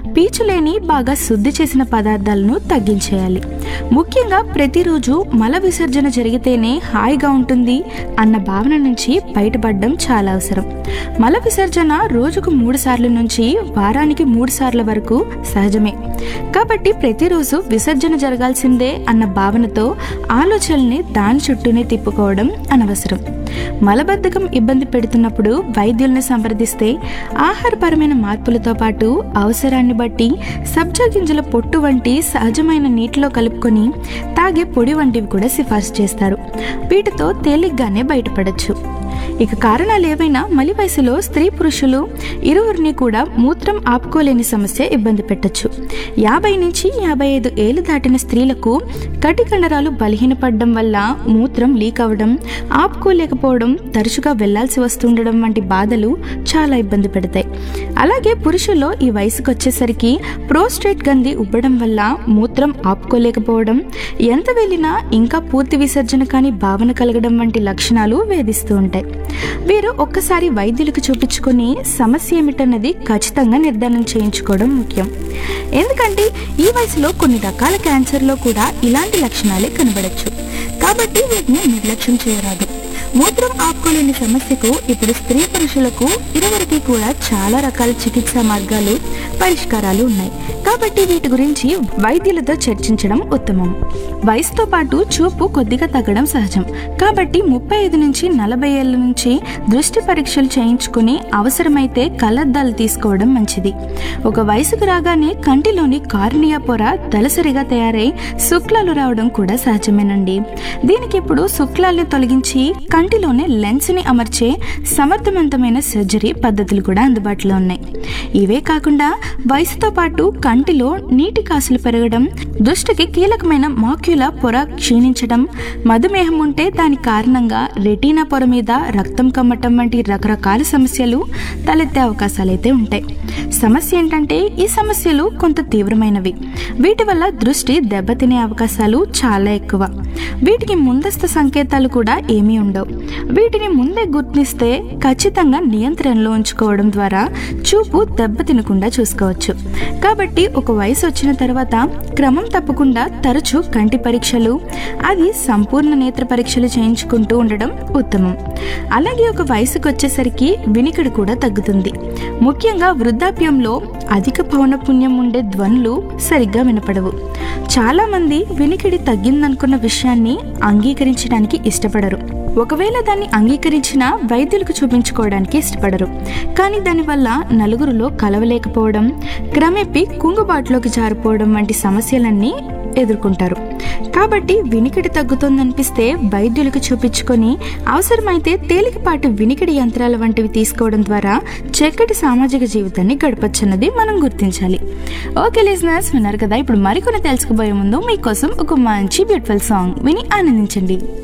పీచు లేని బాగా శుద్ధి చేసిన పదార్థాలను తగ్గించేయాలి ముఖ్యంగా ప్రతిరోజు మల విసర్జన జరిగితేనే హాయిగా ఉంటుంది అన్న భావన నుంచి బయటపడడం చాలా అవసరం మల విసర్జన రోజుకు మూడు సార్లు నుంచి వారానికి మూడు సార్ల వరకు సహజమే కాబట్టి ప్రతిరోజు విసర్జన జరగాల్సిందే అన్న భావనతో ఆలోచనల్ని దాని చుట్టూనే తిప్పుకోవడం అనవసరం మలబద్ధకం ఇబ్బంది పెడుతున్నప్పుడు వైద్యులను సంప్రదిస్తే ఆహారపరమైన మార్పులతో పాటు అవసరాన్ని బట్టి సబ్జా గింజల పొట్టు వంటి సహజమైన నీటిలో కలుపుకొని తాగే పొడి వంటివి కూడా సిఫార్సు చేస్తారు వీటితో తేలిగ్గానే బయటపడచ్చు ఇక కారణాలు ఏవైనా మలి వయసులో స్త్రీ పురుషులు ఇరువురిని కూడా మూత్రం ఆపుకోలేని సమస్య ఇబ్బంది పెట్టచ్చు యాభై నుంచి యాభై ఐదు ఏళ్ళు దాటిన స్త్రీలకు కటి కండరాలు బలహీనపడడం వల్ల మూత్రం లీక్ అవ్వడం ఆపుకోలేకపోవడం తరచుగా వెళ్లాల్సి వస్తుండడం వంటి బాధలు చాలా ఇబ్బంది పెడతాయి అలాగే పురుషుల్లో ఈ వయసుకు వచ్చేసరికి ప్రోస్టేట్ గంది ఉబ్బడం వల్ల మూత్రం ఆపుకోలేకపోవడం ఎంత వెళ్ళినా ఇంకా పూర్తి విసర్జన కాని భావన కలగడం వంటి లక్షణాలు వేధిస్తూ ఉంటాయి వీరు ఒక్కసారి వైద్యులకు చూపించుకొని సమస్య ఏమిటన్నది ఖచ్చితంగా నిర్ధారణ చేయించుకోవడం ముఖ్యం ఎందుకంటే ఈ వయసులో కొన్ని రకాల క్యాన్సర్లో కూడా ఇలాంటి లక్షణాలే కనబడచ్చు కాబట్టి వీటిని నిర్లక్ష్యం చేయరాదు మూత్రం ఆపుకోలేని సమస్యకు ఇప్పుడు స్త్రీ పురుషులకు ఇరువురికి కూడా చాలా రకాల చికిత్సా మార్గాలు పరిష్కారాలు ఉన్నాయి కాబట్టి వీటి గురించి వైద్యులతో చర్చించడం ఉత్తమం వయసుతో పాటు చూపు కొద్దిగా తగ్గడం సహజం కాబట్టి ముప్పై ఐదు నుంచి నలభై ఏళ్ళ నుంచి దృష్టి పరీక్షలు చేయించుకుని అవసరమైతే కళ్ళద్దాలు తీసుకోవడం మంచిది ఒక వయసుకు రాగానే కంటిలోని కార్నియా పొర దలసరిగా తయారై శుక్లాలు రావడం కూడా సహజమేనండి దీనికి ఇప్పుడు శుక్లాల్ని తొలగించి కంటిలోనే లెన్స్ని అమర్చే సమర్థవంతమైన సర్జరీ పద్ధతులు కూడా అందుబాటులో ఉన్నాయి ఇవే కాకుండా వయసుతో పాటు కంటిలో నీటి కాసులు పెరగడం దృష్టికి కీలకమైన మాక్యుల పొర క్షీణించడం మధుమేహం ఉంటే దాని కారణంగా రెటీనా పొర మీద రక్తం కమ్మటం వంటి రకరకాల సమస్యలు తలెత్తే అవకాశాలైతే ఉంటాయి సమస్య ఏంటంటే ఈ సమస్యలు కొంత తీవ్రమైనవి వీటి వల్ల దృష్టి దెబ్బతినే అవకాశాలు చాలా ఎక్కువ వీటికి ముందస్తు సంకేతాలు కూడా ఏమీ ఉండవు వీటిని ముందే గుర్తిస్తే ఖచ్చితంగా నియంత్రణలో ఉంచుకోవడం ద్వారా చూపు దెబ్బతినకుండా చూసుకోవచ్చు కాబట్టి ఒక వయసు వచ్చిన తర్వాత క్రమం తప్పకుండా తరచూ కంటి పరీక్షలు అది సంపూర్ణ నేత్ర పరీక్షలు చేయించుకుంటూ ఉండడం ఉత్తమం అలాగే ఒక వయసుకు వచ్చేసరికి వినికిడి కూడా తగ్గుతుంది ముఖ్యంగా వృద్ధాప్యంలో అధిక పౌనపుణ్యం ఉండే ధ్వనులు సరిగ్గా వినపడవు చాలా మంది వినికిడి తగ్గిందనుకున్న విషయాన్ని అంగీకరించడానికి ఇష్టపడరు ఒకవేళ దాన్ని అంగీకరించినా వైద్యులకు చూపించుకోవడానికి ఇష్టపడరు కానీ దానివల్ల నలుగురిలో కలవలేకపోవడం క్రమేపీ కుంగుబాటులోకి జారిపోవడం వంటి సమస్యలన్నీ ఎదుర్కొంటారు కాబట్టి వినికిడి తగ్గుతోందనిపిస్తే వైద్యులకు చూపించుకొని అవసరమైతే తేలికపాటి వినికిడి యంత్రాల వంటివి తీసుకోవడం ద్వారా చక్కటి సామాజిక జీవితాన్ని గడపచ్చన్నది మనం గుర్తించాలి ఓకే లిజనర్స్ విన్నారు కదా ఇప్పుడు మరికొన్ని తెలుసుకోబోయే ముందు మీకోసం ఒక మంచి బ్యూటిఫుల్ సాంగ్ విని ఆనందించండి